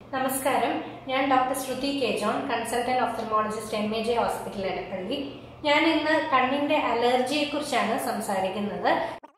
നമസ്കാരം ഞാൻ doctor Shruti K John consultant ophthalmologist M A J hospital Edappally ഞാൻ ഇന്ന് കണ്ണിന്റെ അലർജിയെ കുറിച്ചാണ് സംസാരിക്കുന്നത്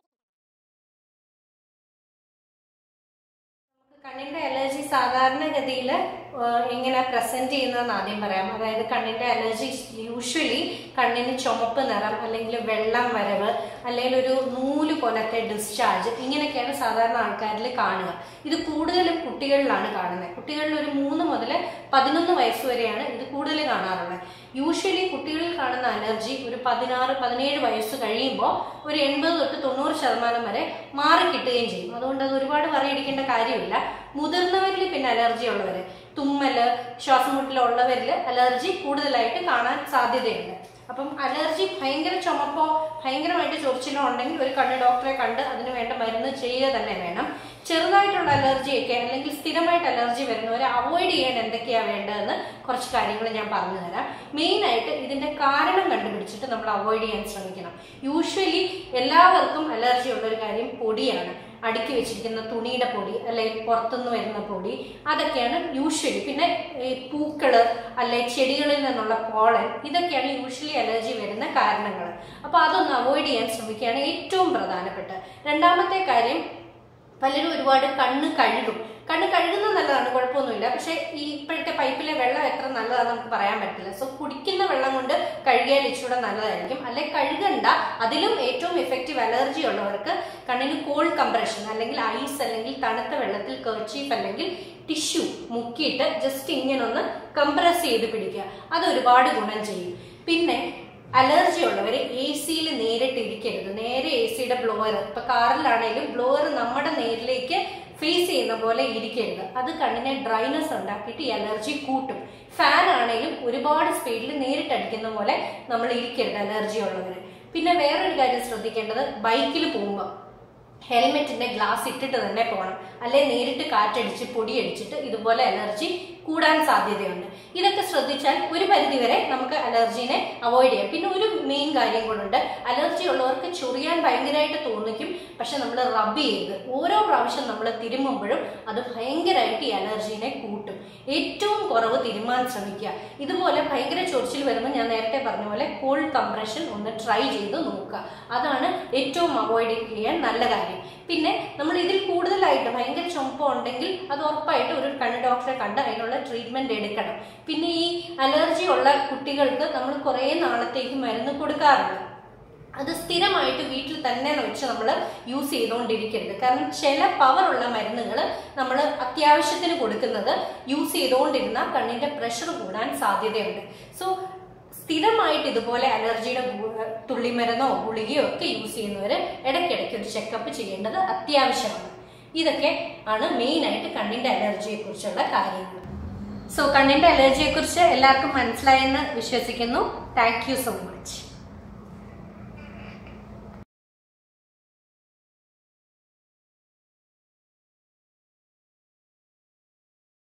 കണ്ണിന്റെ അലർജി സാധാരണഗതിയിൽ എങ്ങനെ പ്രസന്റ് ചെയ്യുന്നതെന്ന് ആദ്യം പറയാം അതായത് കണ്ണിന്റെ അലർജി യൂഷ്വലി കണ്ണിന് ചുമപ്പ് നിറം അല്ലെങ്കിൽ വെള്ളം വരവ് അല്ലെങ്കിൽ ഒരു നൂല് പോലത്തെ ഡിസ്ചാർജ് ഇങ്ങനെയൊക്കെയാണ് സാധാരണ ആൾക്കാരിൽ കാണുക ഇത് കൂടുതലും കുട്ടികളിലാണ് കാണുന്നത് കുട്ടികളിൽ ഒരു മൂന്ന് മുതൽ പതിനൊന്ന് വയസ്സ് വരെയാണ് ഇത് കൂടുതൽ കാണാറുള്ളത് യൂഷ്വലി കുട്ടികളിൽ കാണുന്ന അലർജി ഒരു പതിനാറ് പതിനേഴ് വയസ്സ് കഴിയുമ്പോൾ ഒരു എൺപത് തൊട്ട് തൊണ്ണൂറ് ശതമാനം വരെ മാറിക്കിട്ടുകയും ചെയ്യും അതുകൊണ്ട് അത് ഒരുപാട് പറയടിക്കേണ്ട കാര്യമില്ല മുതിർന്നവരിൽ പിന്നെ അലർജി ഉള്ളവര് തുമ്മല് ശ്വാസമുട്ടലുള്ളവരിൽ അലർജി കൂടുതലായിട്ട് കാണാൻ സാധ്യതയുണ്ട് അപ്പം അലർജി ഭയങ്കര ചുമപ്പോ ഭയങ്കരമായിട്ട് ചൊറിച്ചിലോ ഉണ്ടെങ്കിൽ ഒരു കണ്ണ് ഡോക്ടറെ കണ്ട് അതിന് വേണ്ട മരുന്ന് ചെയ്യുക തന്നെ വേണം ചെറുതായിട്ടുള്ള അലർജിയൊക്കെ അല്ലെങ്കിൽ സ്ഥിരമായിട്ട് അലർജി വരുന്നവരെ അവോയ്ഡ് ചെയ്യാൻ എന്തൊക്കെയാണ് വേണ്ടതെന്ന് കുറച്ച് കാര്യങ്ങൾ ഞാൻ പറഞ്ഞു തരാം മെയിൻ ആയിട്ട് ഇതിന്റെ കാരണം കണ്ടുപിടിച്ചിട്ട് നമ്മൾ അവോയ്ഡ് ചെയ്യാൻ ശ്രമിക്കണം യൂഷ്വലി എല്ലാവർക്കും അലർജി ഉള്ള ഒരു കാര്യം പൊടിയാണ് അടുക്കി വെച്ചിരിക്കുന്ന തുണിയുടെ പൊടി അല്ലെങ്കിൽ പുറത്തുനിന്ന് വരുന്ന പൊടി അതൊക്കെയാണ് യൂഷ്വലി പിന്നെ ഈ പൂക്കള് അല്ലെ ചെടികളിൽ നിന്നുള്ള പോളൻ ഇതൊക്കെയാണ് യൂഷ്വലി അലർജി വരുന്ന കാരണങ്ങൾ അപ്പൊ അതൊന്ന് അവോയ്ഡ് ചെയ്യാൻ ശ്രമിക്കുകയാണ് ഏറ്റവും പ്രധാനപ്പെട്ട രണ്ടാമത്തെ കാര്യം പലരും ഒരുപാട് കണ്ണ് കഴുകും കണ്ണ് കഴുകുന്നത് നല്ലതാണ് കുഴപ്പമൊന്നുമില്ല പക്ഷെ ഈ ഇപ്പോഴത്തെ പൈപ്പിലെ വെള്ളം എത്ര നല്ലതാണെന്ന് നമുക്ക് പറയാൻ പറ്റില്ല സോ കുടിക്കുന്ന വെള്ളം കൊണ്ട് കഴുകിയാൽ ഇച്ചിരി നല്ലതായിരിക്കും അല്ലെ കഴുകണ്ട അതിലും ഏറ്റവും എഫക്റ്റീവ് അലർജി ഉള്ളവർക്ക് കണ്ണിന് കോൾഡ് കംപ്രഷൻ അല്ലെങ്കിൽ ഐസ് അല്ലെങ്കിൽ തണുത്ത വെള്ളത്തിൽ കർച്ചീഫ് അല്ലെങ്കിൽ ടിഷ്യൂ മുക്കിയിട്ട് ജസ്റ്റ് ഇങ്ങനെ ഒന്ന് കംപ്രസ് ചെയ്ത് പിടിക്കുക അത് ഒരുപാട് ഗുണം ചെയ്യും പിന്നെ അലർജി ഉള്ളവർ എ സിയിൽ നേരിട്ട് ഇരിക്കരുത് നേരെ എ സിയുടെ ബ്ലോവർ ഇപ്പൊ കാറിലാണെങ്കിലും ബ്ലോവർ നമ്മുടെ നേരിലേക്ക് ഫേസ് ചെയ്യുന്ന പോലെ ഇരിക്കരുത് അത് കണ്ണിനെ ഡ്രൈനസ് ഉണ്ടാക്കിയിട്ട് ഈ അലർജി കൂട്ടും ഫാൻ ആണെങ്കിലും ഒരുപാട് സ്പീഡിൽ നേരിട്ട് അടിക്കുന്ന പോലെ നമ്മൾ ഇരിക്കരുത് അലർജി ഉള്ളവർ പിന്നെ വേറൊരു കാര്യം ശ്രദ്ധിക്കേണ്ടത് ബൈക്കിൽ പോകുമ്പോൾ ഹെൽമെറ്റിന്റെ ഗ്ലാസ് ഇട്ടിട്ട് തന്നെ പോകണം അല്ലെ നേരിട്ട് കാറ്റടിച്ച് പൊടിയടിച്ചിട്ട് ഇതുപോലെ അലർജി കൂടാൻ സാധ്യതയുണ്ട് ഇതൊക്കെ ശ്രദ്ധിച്ചാൽ ഒരു പരിധിവരെ നമുക്ക് അലർജീനെ അവോയ്ഡ് ചെയ്യാം പിന്നെ ഒരു മെയിൻ കാര്യം കൊണ്ടുണ്ട് അലർജി ഉള്ളവർക്ക് ചൊറിയാൻ ഭയങ്കരമായിട്ട് തോന്നിക്കും പക്ഷെ നമ്മൾ റബ്ബ് ചെയ്ത് ഓരോ പ്രാവശ്യം നമ്മൾ തിരുമുമ്പോഴും അത് ഭയങ്കരമായിട്ട് ഈ അലർജീനെ കൂട്ടും ഏറ്റവും കുറവ് തിരുമാൻ ശ്രമിക്കുക ഇതുപോലെ ഭയങ്കര ചൊറിച്ചിൽ വരുമ്പോൾ ഞാൻ നേരത്തെ പറഞ്ഞ പോലെ കോൾഡ് കംപ്രഷൻ ഒന്ന് ട്രൈ ചെയ്ത് നോക്കുക അതാണ് ഏറ്റവും അവോയ്ഡ് ചെയ്യാൻ നല്ല കാര്യം പിന്നെ നമ്മൾ ഇതിൽ കൂടുതലായിട്ട് ഭയങ്കര ചുമപ്പം ഉണ്ടെങ്കിൽ അത് ഉറപ്പായിട്ട് ഒരു കണ്ണ് ഡോക്ടറെ കണ്ട് അതിനുള്ള ട്രീറ്റ്മെന്റ് എടുക്കണം പിന്നെ ഈ അലർജി ഉള്ള കുട്ടികൾക്ക് നമ്മൾ കുറേ നാളത്തേക്ക് മരുന്ന് കൊടുക്കാറുണ്ട് അത് സ്ഥിരമായിട്ട് വീട്ടിൽ തന്നെ വെച്ച് നമ്മൾ യൂസ് ചെയ്തുകൊണ്ടിരിക്കരുത് കാരണം ചില പവർ ഉള്ള മരുന്നുകൾ നമ്മൾ അത്യാവശ്യത്തിന് കൊടുക്കുന്നത് യൂസ് ചെയ്തുകൊണ്ടിരുന്ന കണ്ണിന്റെ പ്രഷർ കൂടാൻ സാധ്യതയുണ്ട് സോ സ്ഥിരമായിട്ട് ഇതുപോലെ അലർജിയുടെ തുള്ളിമരുന്നോ ഗുളികയോ ഒക്കെ യൂസ് ചെയ്യുന്നവർ ഇടയ്ക്കിടയ്ക്ക് ഒരു ചെക്കപ്പ് ചെയ്യേണ്ടത് അത്യാവശ്യമാണ് ഇതൊക്കെ ആണ് മെയിൻ ആയിട്ട് കണ്ണിന്റെ അലർജിയെ കുറിച്ചുള്ള കാര്യങ്ങൾ സോ കണ്ണിന്റെ അലർജിയെ കുറിച്ച് എല്ലാവർക്കും മനസ്സിലായെന്ന് വിശ്വസിക്കുന്നു താങ്ക് യു സോ മച്ച്